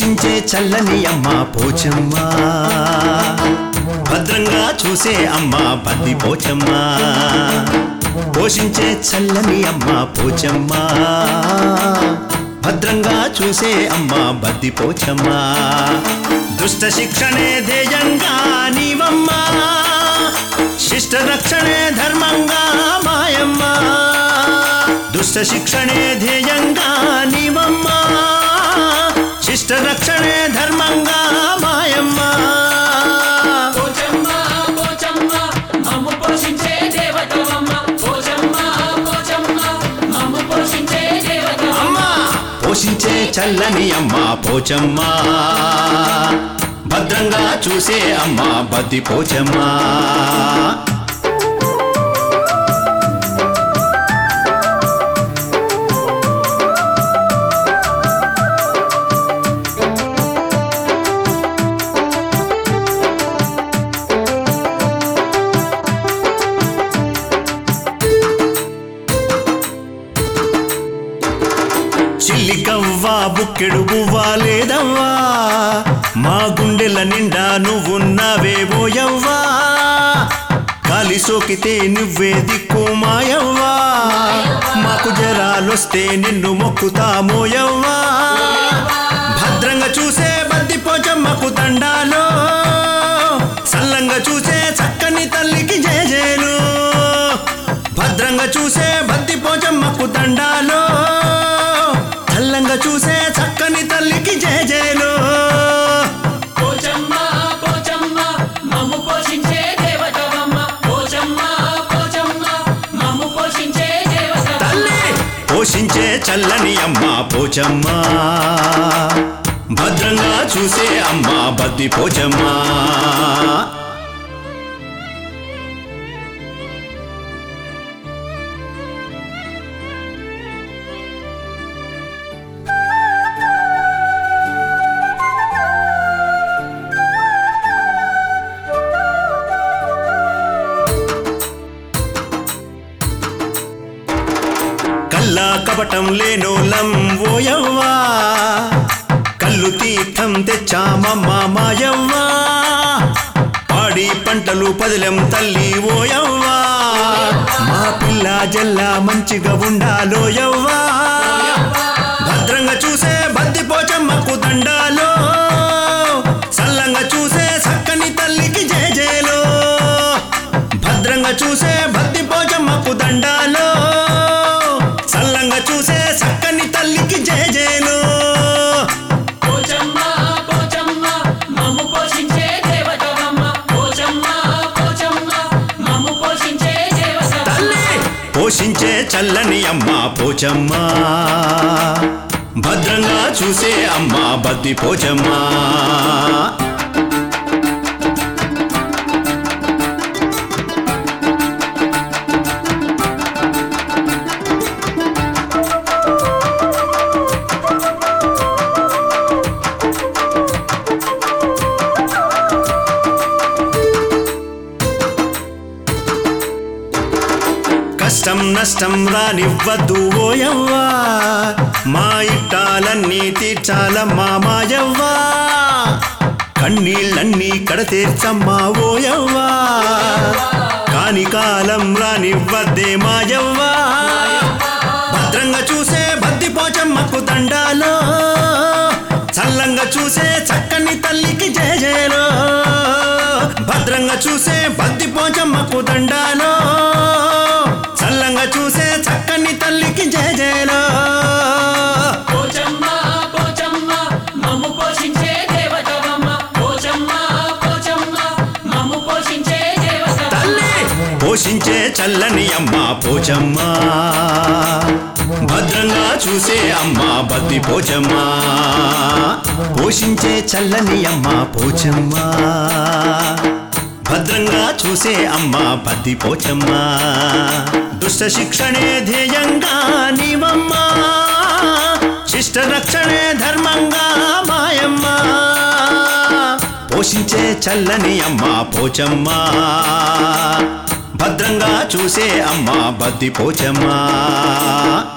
పోషించే చల్లని అమ్మ పోచమ్మ భద్రంగా చూసే అమ్మ బద్ది పోచమ్మ పోషించే చల్లని అమ్మ పోచమ్మ భద్రంగా చూసే అమ్మ బద్ది పోచమ్మ దుష్ట శిక్షణే ధ్యేయంగా నీవమ్మ శిష్ట రక్షణే ధర్మంగా మాయమ్మ దుష్ట శిక్షణే ధ్యేయంగా నీవమ్మ శిష్ట రక్షణే ధర్మంగా మాయమ్మ పోచమ్మ పోచమ్మ మమ్ము పోషించే దేవతవమ్మ పోచమ్మ పోచమ్మ మమ్ము పోషించే దేవతవమ్మ అమ్మ పోషించే చల్లని అమ్మ పోచమ్మ భద్రంగా చూసే అమ్మ బద్ది పోచమ్మ చిల్లికవ్వా బుక్కెడు బువ్వా లేదవ్వా మా గుండెల నిండా నువ్వున్నావే ఓయవ్వా కాలి సోకితే నువ్వే దిక్కు మాయవ్వా మాకు జరాలొస్తే నిన్ను మొక్కుతామోయవ్వా భద్రంగా చూసే బంతి పోచమ్మకు దండాలో సల్లంగా చూసే చక్కని తల్లికి జేజేలు భద్రంగా చూసే బంతి పోచమ్మకు దండాలో చల్లంగా చూసే చక్కని తల్లికి జేజేలు పోచమ్మ పోచమ్మ మమ్ము పోషించే దేవతవమ్మ పోచమ్మ పోచమ్మ మమ్ము పోషించే దేవతవమ్మ తల్లి పోషించే చల్లని అమ్మ పోచమ్మ భద్రంగా చూసే అమ్మ బద్ది పోచమ్మ కల్లా కపటం లేనోలం ఓయవ్వా కల్లు తీర్థం తెచ్చామమ్మ మాయవ్వా పాడి పంటలు పదిలం తల్లి ఓయవ్వా మా పిల్ల జల్లా మంచిగా ఉండాలోయవ్వా భద్రంగా చూసే బంతి పోచమ్మకు దండాలో సల్లంగా చూసే చక్కని తల్లికి జేజేలో భద్రంగా చూసే భక్తి పోచమ్మకు దండాలో సల్లంగా చూసే చక్కని తల్లికి జేజేలు పోచమ్మ పోచమ్మ మమ్ము పోషించే దేవతవమ్మ పోచమ్మ పోచమ్మ మమ్ము పోషించే దేవతవమ్మ తల్లి పోషించే చల్లని అమ్మ పోచమ్మ భద్రంగా చూసే అమ్మ బద్ది పోచమ్మ కష్టం నష్టం రానివ్వద్దు ఓయవ్వా మా ఇట్టాలన్నీ తీర్చాలమ్మా మాయవ్వా కన్నీళ్ళన్నీ కడతీర్చమ్మా ఓయవ్వా కాని కాలం రానివ్వద్దే మాయవ్వా భద్రంగా చూసే బద్ది పోచమ్మకు దండాలో చల్లంగా చూసే చక్కని తల్లికి జయజయలో భద్రంగా చూసే బద్ది పోచమ్మకు దండాలో చల్లంగా చూసే చక్కని తల్లికి జయజయలో పోచమ్మ పోచమ్మ మమ్ము పోషించే దేవతవమ్మ పోచమ్మ పోచమ్మ మమ్ము పోషించే దేవతవమ్మ తల్లి పోషించే చల్లని అమ్మ పోచమ్మ భద్రంగా చూసే అమ్మ బద్ది పోచమ్మ పోషించే చల్లని అమ్మ పోచమ్మ భద్రంగా చూసే అమ్మ బద్ది పోచమ్మ దుష్ట శిక్షణే ధ్యేయంగా నీవమ్మ శిష్ట రక్షణే ధర్మంగా మాయమ్మ పోషించే చల్లని అమ్మ పోచమ్మ భద్రంగా చూసే అమ్మ బద్ది పోచమ్మ